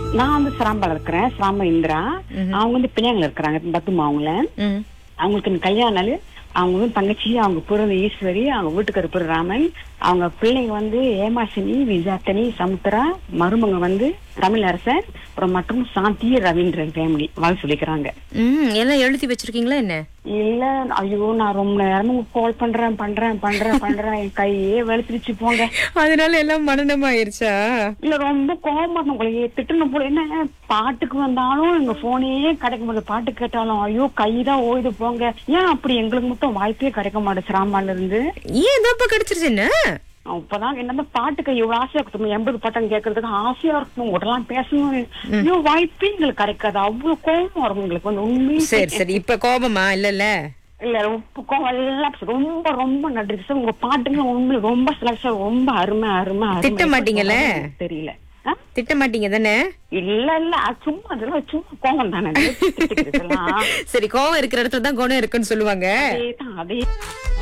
நான் வந்து சிராம்பால இருக்கிறேன் சிராம்ப இந்திரா அவங்க வந்து பிள்ளைங்கள இருக்கிறாங்க பத்துமா அவங்கள ம். அவங்களுக்கு இந்த கல்யாண நாள் அவங்க வந்து தங்கச்சி அவங்க பிறந்த ஈஸ்வரி அவங்க வீட்டுக்கார பேர் ராமன் அவங்க பிள்ளைங்க வந்து ஏமாசினி விஜாத்தனி சமுத்திரா மருமங்க வந்து தமிழரசன் அப்புறம் மற்றும் சாந்தி ரவீந்திரன் ஃபேமிலி வாழ் சொல்லிக்கிறாங்க ம் எல்லாம் எழுதி வச்சிருக்கீங்களா என்ன இல்ல ஐயோ நான் ரொம்ப நேரமும் கால் பண்றேன் பண்றேன் பண்றேன் பண்றேன் என் கையே வெளுத்துருச்சு போங்க அதனால எல்லாம் மனநமாயிருச்சா இல்ல ரொம்ப கோபமா உங்களுக்கு திட்டணும் போல என்ன பாட்டுக்கு வந்தாலும் எங்க போனே கிடைக்க மாட்டேது பாட்டு கேட்டாலும் ஐயோ கைதான் ஓய்து போங்க ஏன் அப்படி எங்களுக்கு மட்டும் வாய்ப்பே கிடைக்க மாட்டேது சிராமால இருந்து ஏன் இதப்ப கிடைச்சிருச்சு என்ன அப்பதான் என்ன பாட்டுக்கு இவ்வளவு ஆசையா இருக்கும் எண்பது பாட்டம் கேட்கறதுக்கு ஆசையா இருக்கும் உங்கள்கிட்ட பேசணும் ஐயோ வாய்ப்பே எங்களுக்கு கிடைக்காது அவ்வளவு கோபம் வரும் உங்களுக்கு வந்து உண்மையே சரி சரி இப்ப கோபமா இல்லல்ல இல்ல ரொம்ப கோவம் எல்லாம் ரொம்ப ரொம்ப நன்றி சார் உங்க பாட்டுங்க உண்மையில ரொம்ப சிலக்ஷன் ரொம்ப அருமை அருமை அருமை. திட்ட மாட்டீங்கல்ல? எனக்கு தெரியல ஆ? திட்ட மாட்டீங்க தானே இல்ல இல்ல அது சும்மா அதெல்லாம் சும்மா கோவம் தானே திட்டுக்கிறதெல்லாம். சரி கோவம் இருக்கிற இடத்துல தான் குணம் இருக்குன்னு சொல்லுவாங்க அதேதான் அதே